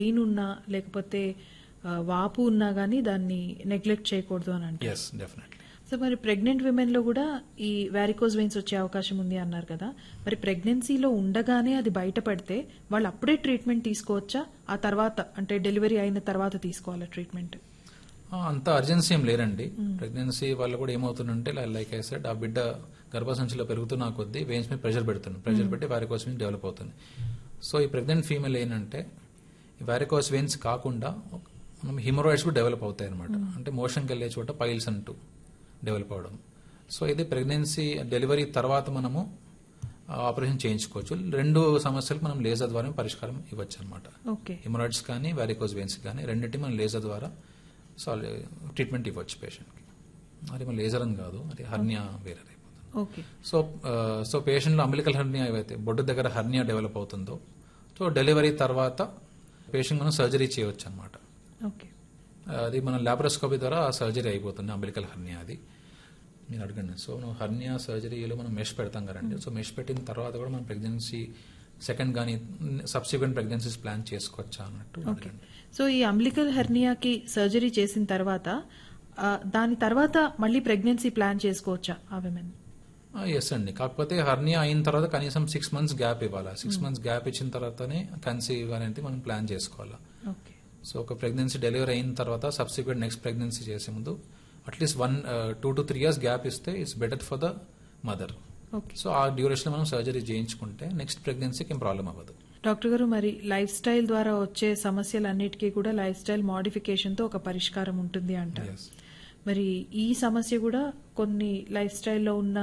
Pain ఉన్నా లేకపోతే ఆ, వాపు ఉన్నా గానీ దాన్ని నెగ్లెక్ట్ చేయకూడదు అని అంటే ఎస్ డెఫినెట్లీ సో మరి ప్రెగ్నెంట్ విమెన్ లో కూడా ఈ వ్యారికోజ్ వెయిన్స్ వచ్చే అవకాశం ఉంది అన్నారు కదా మరి ప్రెగ్నెన్సీలో ఉండగానే అది బయటపడితే వాళ్ళు అప్పుడే ట్రీట్మెంట్ తీసుకోవచ్చా ఆ తర్వాత అంటే డెలివరీ అయిన తర్వాత తీసుకోవాలా ట్రీట్మెంట్ అంత అర్జెన్సీ ఏం లేరండి ప్రెగ్నెన్సీ వల్ల కూడా ఏమవుతుందంటే లైక్ ఐ సెడ్ ఆ బిడ్డ గర్భసంచిలో పెరుగుతున్న కొద్దీ వెయిన్స్ మీద ప్రెషర్ పెడుతుంది ప్రెషర్ పెట్టి వారికోస్ వెయిన్స్ డెవలప్ అవుతుంది సో ఈ ప్రెగ్నెంట్ ఫీమేల్ ఏంటంటే ఈ వారికోస్ వెయిన్స్ కాకుండా మనం హిమరాయిడ్స్ కూడా డెవలప్ అవుతాయి అనమాట అంటే మోషన్కి వెళ్ళే చోట పైల్స్ అంటూ డెవలప్ అవడం సో ఇది ప్రెగ్నెన్సీ డెలివరీ తర్వాత మనము ఆపరేషన్ చేయించుకోవచ్చు రెండు సమస్యలకు మనం లేజర్ ద్వారా పరిష్కారం ఇవ్వచ్చు అనమాట ఓకే హిమరాయిడ్స్ కానీ వారికోజ్ వెయిన్స్ కానీ రెండింటి మనం లేజర్ ద్వారా సాల్వ్ ట్రీట్మెంట్ ఇవ్వచ్చు పేషెంట్కి అది మన లేజర్ అని కాదు అది హర్నియా వేరే అయిపోతుంది ఓకే సో ఆ, సో పేషెంట్లో అంబిలికల్ హర్నియా ఏవైతే బొడ్డు దగ్గర హర్నియా డెవలప్ అవుతుందో సో డెలివరీ తర్వాత పేషెంట్ మనం సర్జరీ చేయవచ్చు అనమాట ఓకే అది మన ల్యాప్రోస్కోపీ ద్వారా ఆ సర్జరీ అయిపోతుంది అంబిలికల్ హర్నియా అది మీరు అడగండి సో మనం హర్నియా సర్జరీలో మనం మెష్ పెడతాం కదండి సో మెష్ పెట్టిన తర్వాత కూడా మనం ప్రెగ్నెన్సీ సెకండ్ కానీ సబ్సిక్వెంట్ ప్రెగ్నెన్సీస్ ప్లాన్ చేసుకోవచ్చా అన్నట్టు ఓకే అడగండి సో ఈ అంబ్లికల్ హెర్నియాకి సర్జరీ చేసిన తర్వాత ఆ, దాని తర్వాత మళ్ళీ ప్రెగ్నెన్సీ ప్లాన్ చేసుకోవచ్చా ఆ విమెన్ ఎస్ అండి కాకపోతే హర్నియా అయిన తర్వాత కనీసం సిక్స్ మంత్స్ గ్యాప్ ఇవ్వాలి సిక్స్ మంత్స్ గ్యాప్ ఇచ్చిన తర్వాతనే కన్సీవ్ అనేది మనం ప్లాన్ చేసుకోవాలి ఓకే సో ఒక ప్రెగ్నెన్సీ డెలివరీ అయిన తర్వాత సబ్సిక్వెంట్ నెక్స్ట్ ప్రెగ్నెన్సీ చేసే ముందు at least one two to three years gap ఇస్తే it's better for the mother okay so ఆ డ్యూరేషన్ మనం సర్జరీ చేయించుకుంటే నెక్స్ట్ ప్రెగ్నెన్సీకి ఏం ప్రాబ్లం అవ్వదు డాక్టర్ గారు మరి లైఫ్ స్టైల్ ద్వారా వచ్చే సమస్యలన్నిటికీ కూడా లైఫ్ స్టైల్ మోడిఫికేషన్ తో ఒక పరిష్కారం ఉంటుంది అంటారు Yes. మరి ఈ సమస్య కూడా కొన్ని లైఫ్ స్టైల్లో ఉన్న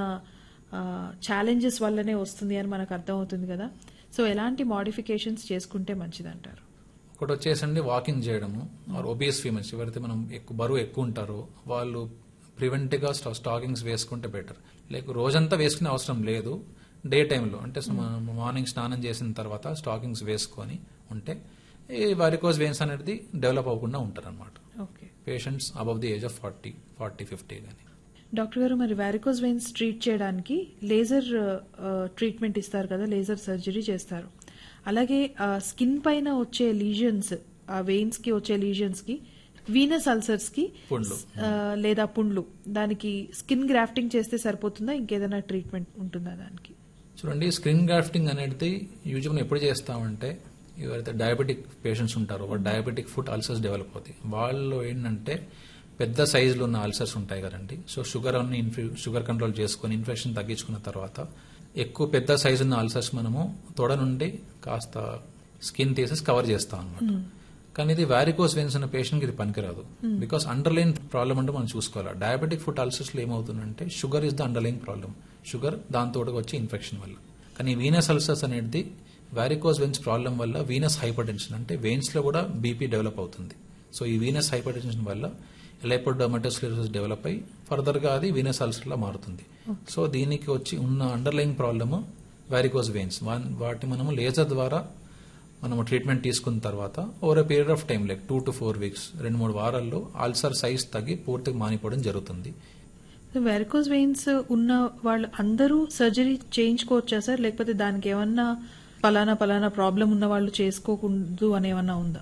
ఛాలెంజెస్ వల్లనే వస్తుంది అని మనకు అర్థమవుతుంది కదా సో ఎలాంటి మోడిఫికేషన్స్ చేసుకుంటే మంచిదంటారు ఒకటి వచ్చేసండి వాకింగ్ చేయడము ఆర్ ఒబియస్ ఫీమేల్స్ ఎవరైతే మనం ఎక్కువ బరువు ఎక్కువ ఉంటారో వాళ్ళు ప్రివెంట్ గా స్టా- స్టాకింగ్స్ వేసుకుంటే బెటర్ లేక రోజంతా వేసుకునే అవసరం లేదు డే టైంలో అంటే మనం మార్నింగ్ స్నానం చేసిన తర్వాత స్టాకింగ్స్ వేసుకొని ఉంటే ఈ వారికోస్ వెయిన్స్ అనేది డెవలప్ అవ్వకుండా ఉంటారు అనమాట okay patients above the age of forty forty fifty కానీ డాక్టర్ గారు మరి వ్యారికోజ్ వెయిన్స్ ట్రీట్ చేయడానికి లేజర్ ట్రీట్మెంట్ ఇస్తారు కదా లేజర్ సర్జరీ చేస్తారు అలాగే స్కిన్ పైన వచ్చే లీజన్స్ ఆ వెయిన్స్ కి వచ్చే లీజన్స్ కి వీనస్ అల్సర్స్ కి పుండ్లు. ఆ, లేదా పుండ్లు దానికి స్కిన్ గ్రాఫ్టింగ్ చేస్తే సరిపోతుందా ఇంకేదైనా ట్రీట్మెంట్ ఉంటుందా దానికి చూడండి స్క్రీన్ గ్రాఫ్టింగ్ అనేది యూజువల్ మనం ఎప్పుడు చేస్తామంటే ఎవరైతే డయాబెటిక్ పేషెంట్స్ ఉంటారో వాళ్ళు డయాబెటిక్ ఫుడ్ అల్సర్స్ డెవలప్ అవుతాయి వాళ్ళు ఏంటంటే పెద్ద సైజులో ఉన్న అల్సర్స్ ఉంటాయి కదండి సో షుగర్ అన్ని ఇన్ఫె- షుగర్ కంట్రోల్ చేసుకొని ఇన్ఫెక్షన్ తగ్గించుకున్న తర్వాత ఎక్కువ పెద్ద సైజు ఉన్న అల్సర్స్ మనము తొడ నుండి కాస్త స్కిన్ తీసేసి కవర్ చేస్తాం అనమాట కానీ ఇది వ్యారికోస్ వెయిన్స్ ఉన్న పేషెంట్కి ఇది పనికిరాదు బికాస్ అండర్లైన్ ప్రాబ్లం అంటే మనం చూసుకోవాలి డయాబెటిక్ ఫుడ్ అల్సర్స్ లో ఏమవుతుందంటే sugar is the underline problem sugar దాంతో వచ్చే ఇన్ఫెక్షన్ వల్ల కానీ వీనస్ అల్సర్స్ అనేది వ్యారికోస్ వెయిన్స్ ప్రాబ్లం వల్ల వీనస్ హైపర్ టెన్షన్ అంటే వెయిన్స్ లో కూడా బీపీ డెవలప్ అవుతుంది సో ఈ వీనస్ హైపర్ టెన్షన్ వల్ల ఎలైపోడర్మటోస్క్లెరోసిస్ డెవలప్ అయ్యి ఫర్దర్ గా అది వీనస్ అల్సర్ లా మారుతుంది సో దీనికి వచ్చి ఉన్న అండర్లైన్ ప్రాబ్లమ్ వ్యారికోస్ వెయిన్స్ వాటిని మనము లేజర్ ద్వారా మనము ట్రీట్మెంట్ తీసుకున్న తర్వాత over period of time like two to four weeks రెండు మూడు వారాల్లో అల్సర్ సైజ్ తగ్గి పూర్తిగా మానిపోవడం జరుగుతుంది వెరికోజ్ వెయిన్స్ ఉన్న వాళ్ళు అందరూ సర్జరీ చేయించుకోవచ్చా సార్ లేకపోతే దానికి ఏమన్నా పలానా పలానా ప్రాబ్లం ఉన్న వాళ్ళు చేసుకోకూడదు అని ఏమన్నా ఉందా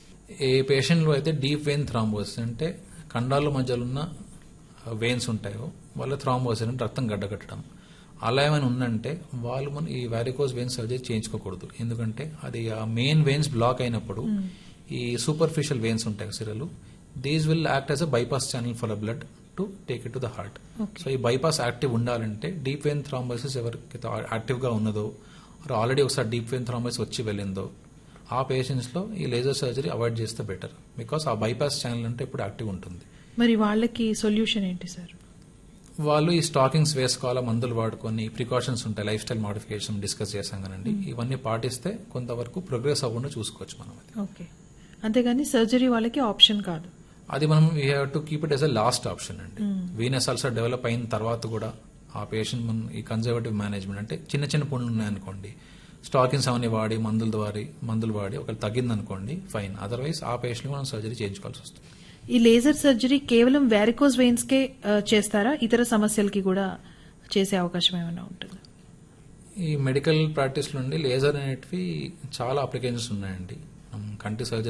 ఏ పేషెంట్లో అయితే డీప్ వెయిన్ థ్రాంబోసిస్ అంటే కండాల మధ్యలో ఉన్న వెయిన్స్ ఉంటాయో వాళ్ళ థ్రాంబోసిస్ అంటే రక్తం గడ్డకట్టడం అలా ఏమైనా ఉందంటే వాళ్ళు మన ఈ వ్యారికోజ్ వెయిన్స్ సర్జరీ చేయించుకోకూడదు ఎందుకంటే అది ఆ మెయిన్ వెయిన్స్ బ్లాక్ అయినప్పుడు ఈ సూపర్ఫిషియల్ వెయిన్స్ ఉంటాయి సిరలు these will act as a bypass channel for a blood to take it to the heart Okay. So ఈ బైపాస్ యాక్టివ్ ఉండాలంటే డీప్ వెయిన్ థ్రాంబోసిస్ ఎవరికైతే యాక్టివ్ గా ఉన్నదో ఆల్రెడీ ఒకసారి డీప్ వెయిన్ థ్రాంబోసిస్ వచ్చి వెళ్ళిందో ఆ పేషెంట్స్ లో ఈ లేజర్ సర్జరీ అవాయిడ్ చేస్తే బెటర్ బికాస్ ఆ బైపాస్ ఛానల్ అంటే ఇప్పుడు యాక్టివ్ ఉంటుంది మరి వాళ్ళకి సొల్యూషన్ ఏంటి సార్ వాళ్ళు ఈ స్టాకింగ్స్ వేసుకోవాలా మందులు వాడుకొని ప్రికాషన్స్ ఉంటాయి లైఫ్ స్టైల్ మోడిఫికేషన్ డిస్కస్ చేశాం కదండి ఇవన్నీ పాటిస్తే కొంతవరకు ప్రోగ్రెస్ అవ్వకుండా చూసుకోవచ్చు మనం అది ఓకే అంతేగాని సర్జరీ వాళ్ళకి ఆప్షన్ కాదు అది మనం we have to keep it as a last option అండి వీనస్ అల్సర్ డెవలప్ అయిన తర్వాత కూడా ఆ పేషెంట్ మనం ఈ కన్జర్వేటివ్ మేనేజ్మెంట్ అంటే చిన్న చిన్న పుండ్లు ఉన్నాయనుకోండి స్టాకింగ్స్ అవన్నీ వాడి మందులు వాడి మందులు వాడి ఒకవేళ తగ్గిందనుకోండి ఫైన్ అదర్వైజ్ ఆ పేషెంట్ మనం సర్జరీ చేయించుకోవాల్సి వస్తుంది ఈ లేజర్ సర్జరీ కేవలం వ్యారికోజ్ వెయిన్స్ కే ఆ, చేస్తారా ఇతర సమస్యలకి కూడా చేసే అవకాశం ఏమైనా ఉంటుందా ఈ మెడికల్ ప్రాక్టీస్ నుండి లేజర్ అనేటివి చాలా అప్లికేషన్స్ ఉన్నాయండి మనం కంటి సర్జరీ